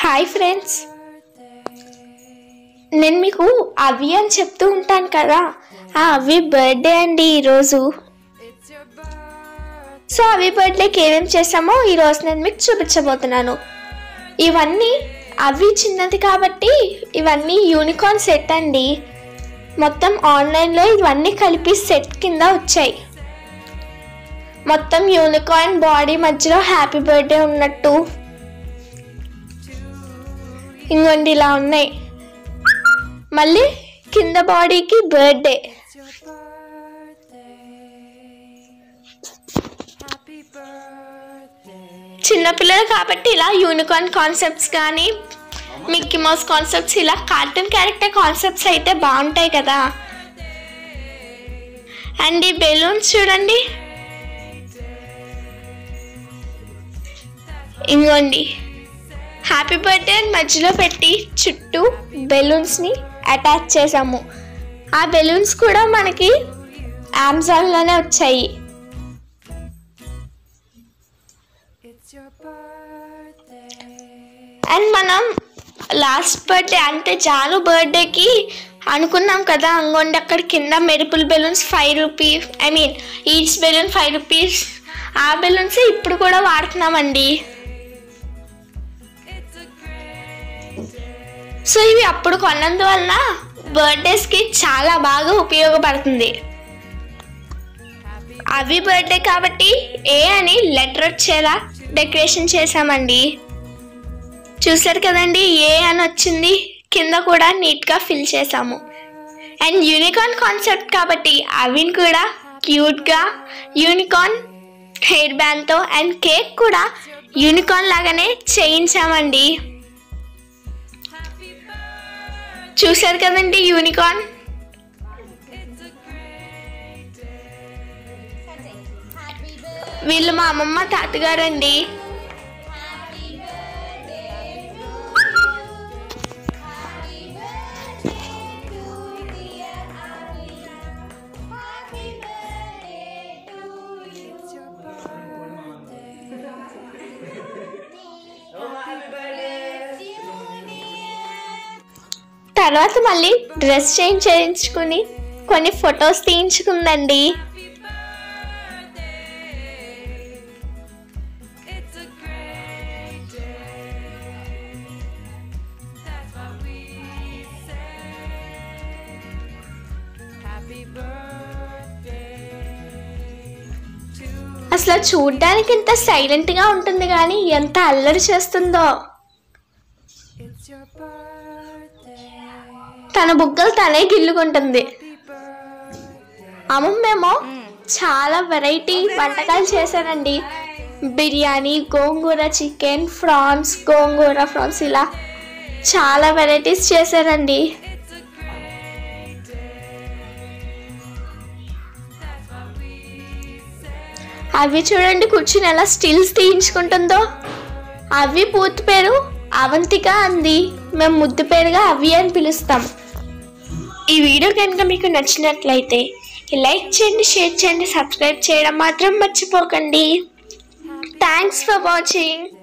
hi friends నేను మీకు అవి అని చెప్తూ ఉంటాను కదా ఆ అవి బర్త్డే అండి ఈరోజు సో అవి బర్త్డేకి ఏమేమి చేసామో ఈరోజు నేను మీకు చూపించబోతున్నాను ఇవన్నీ అవి చిన్నది కాబట్టి ఇవన్నీ యూనికార్న్ సెట్ అండి మొత్తం ఆన్లైన్లో ఇవన్నీ కలిపి సెట్ కింద వచ్చాయి మొత్తం యూనికార్న్ బాడీ మధ్యలో హ్యాపీ బర్త్డే ఉన్నట్టు ఇంకోండి ఇలా ఉన్నాయి మళ్ళీ కింద బాడీకి బర్త్డే చిన్నపిల్లలు కాబట్టి ఇలా యూనికార్న్ కాన్సెప్ట్స్ కానీ మిక్కీ మౌస్ కాన్సెప్ట్స్ ఇలా కార్టూన్ క్యారెక్టర్ కాన్సెప్ట్స్ అయితే బాగుంటాయి కదా అండ్ ఈ బెలూన్స్ చూడండి ఇంకోండి హ్యాపీ బర్త్డే అని మధ్యలో పెట్టి చుట్టూ బెలూన్స్ని అటాచ్ చేసాము ఆ బెలూన్స్ కూడా మనకి అమెజాన్లోనే వచ్చాయి అండ్ మనం లాస్ట్ బర్త్డే అంటే జాను బర్త్డేకి అనుకున్నాం కదా అంగోండి అక్కడ కింద మెరుపుల్ balloons five rupees I mean each balloon five rupees ఆ బెలూన్స్ ఇప్పుడు కూడా వాడుతున్నామండి సో ఇవి అప్పుడు కొన్నందువల్ల బర్త్డేస్కి చాలా బాగా ఉపయోగపడుతుంది అవి బర్త్డే కాబట్టి ఏ అని లెటర్ వచ్చేలా డెకరేషన్ చేసామండి చూసారు కదండి ఏ అని వచ్చింది కింద కూడా నీట్గా ఫిల్ చేసాము అండ్ యూనికార్న్ కాన్సెప్ట్ కాబట్టి అవిని కూడా క్యూట్గా యూనికార్న్ హెయిర్ బ్యాండ్తో అండ్ కేక్ కూడా యూనికార్న్ లాగానే చేయించామండి చూసారు కదండి యూనికార్న్ వీళ్ళు మా అమ్మమ్మ తాతగారండి తర్వాత మళ్ళీ డ్రెస్ చేంజ్ చేయించుకుని కొన్ని ఫొటోస్ తీయించుకుందండి అసలు చూడ్డానికి ఇంత సైలెంట్గా ఉంటుంది కానీ ఎంత అల్లరి చేస్తుందో తన బుగ్గలు తనే గిల్లుకుంటుంది అమ్మమ్మేమో చాలా వెరైటీ వంటకాలు చేశారండి biryani gongura chicken prawns gongura prawns ఇలా చాలా వెరైటీస్ చేశారండి అవి చూడండి కూర్చుని ఎలా స్టిల్స్ తీయించుకుంటుందో అవి పూర్తి పేరు అవంతిక అంది మేము ముద్దు పేరుగా అవి అని పిలుస్తాం ఈ వీడియో కనుక మీకు నచ్చినట్లయితే లైక్ చేయండి షేర్ చేయండి సబ్స్క్రైబ్ చేయడం మాత్రం మర్చిపోకండి థ్యాంక్స్ ఫర్ వాచింగ్